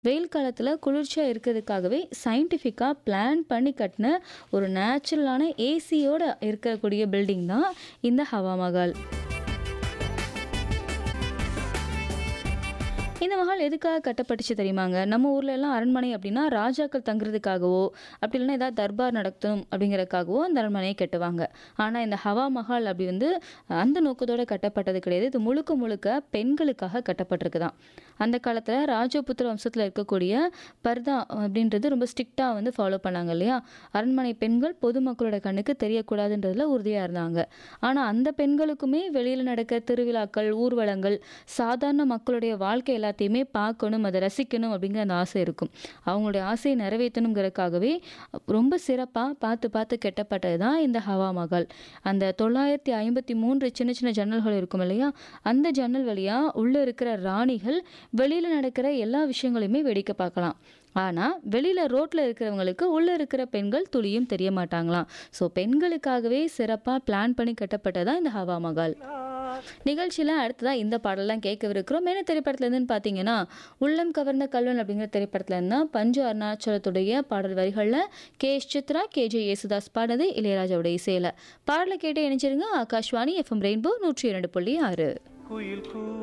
வெயில் காலத்தில் குளிர்ச்சியாக இருக்கிறதுக்காகவே சயின்டிஃபிக்காக பிளான் பண்ணி கட்டின ஒரு நேச்சுரலான ஏசியோட இருக்கக்கூடிய பில்டிங் தான் இந்த ஹவா மஹால் இந்த மஹால் எதுக்காக கட்டப்பட்டுச்சு தெரியுமாங்க நம்ம ஊர்ல எல்லாம் அரண்மனை அப்படின்னா ராஜாக்கள் தங்குறதுக்காகவோ அப்படி இல்லைன்னா ஏதாவது தர்பார் நடத்தணும் அப்படிங்கறதுக்காகவோ அந்த அரண்மனையை கட்டுவாங்க ஆனால் இந்த ஹவா மஹால் அப்படி வந்து அந்த நோக்கத்தோட கட்டப்பட்டது கிடையாது இது முழுக்க முழுக்க பெண்களுக்காக கட்டப்பட்டிருக்குதான் அந்த காலத்தில் ராஜபுத்திர வம்சத்தில் இருக்கக்கூடிய பர்தா அப்படின்றது ரொம்ப ஸ்ட்ரிக்டாக வந்து ஃபாலோ பண்ணாங்க இல்லையா அரண்மனை பெண்கள் பொதுமக்களோட கண்ணுக்கு தெரியக்கூடாதுன்றதுல உறுதியாக இருந்தாங்க ஆனால் அந்த பெண்களுக்குமே வெளியில் நடக்க திருவிழாக்கள் ஊர்வலங்கள் சாதாரண மக்களுடைய வாழ்க்கை எல்லாத்தையுமே பார்க்கணும் அதை ரசிக்கணும் அப்படிங்கிற அந்த ஆசை இருக்கும் அவங்களுடைய ஆசையை நிறைவேற்றணுங்கிறதுக்காகவே ரொம்ப சிறப்பாக பார்த்து பார்த்து கெட்டப்பட்டது தான் இந்த ஹவா மஹால் அந்த தொள்ளாயிரத்தி ஐம்பத்தி மூன்று சின்ன சின்ன ஜன்னல்கள் இருக்கும் இல்லையா அந்த ஜன்னல் வழியாக உள்ளே இருக்கிற ராணிகள் வெளியில் நடக்கிற எல்லா விஷயங்களையுமே வேடிக்கை பார்க்கலாம் ஆனால் வெளியில் ரோட்டில் இருக்கிறவங்களுக்கு உள்ளே இருக்கிற பெண்கள் துளியும் தெரிய மாட்டாங்களாம் ஸோ பெண்களுக்காகவே சிறப்பாக பிளான் பண்ணி கட்டப்பட்டதான் இந்த ஹவா மஹால் நிகழ்ச்சியில் அடுத்ததாக இந்த பாடலாம் கேட்கவிருக்கிறோம் என்ன திரைப்படத்துலேருந்துன்னு பார்த்தீங்கன்னா உள்ளம் கவர்ந்த கல்வன் அப்படிங்கிற திரைப்படத்துலேருந்து தான் பஞ்சு அருணாச்சலத்துடைய பாடல் வரிகளில் K S Chithra K J Yesudas பாடினது இளையராஜாவுடைய இசையில் பாடலை கேட்டு இணைச்சிருங்க ஆகாஷ்வாணி எஃப்எம் ரெயின்போ நூற்றி இரண்டு புள்ளி ஆறு குயில் கூ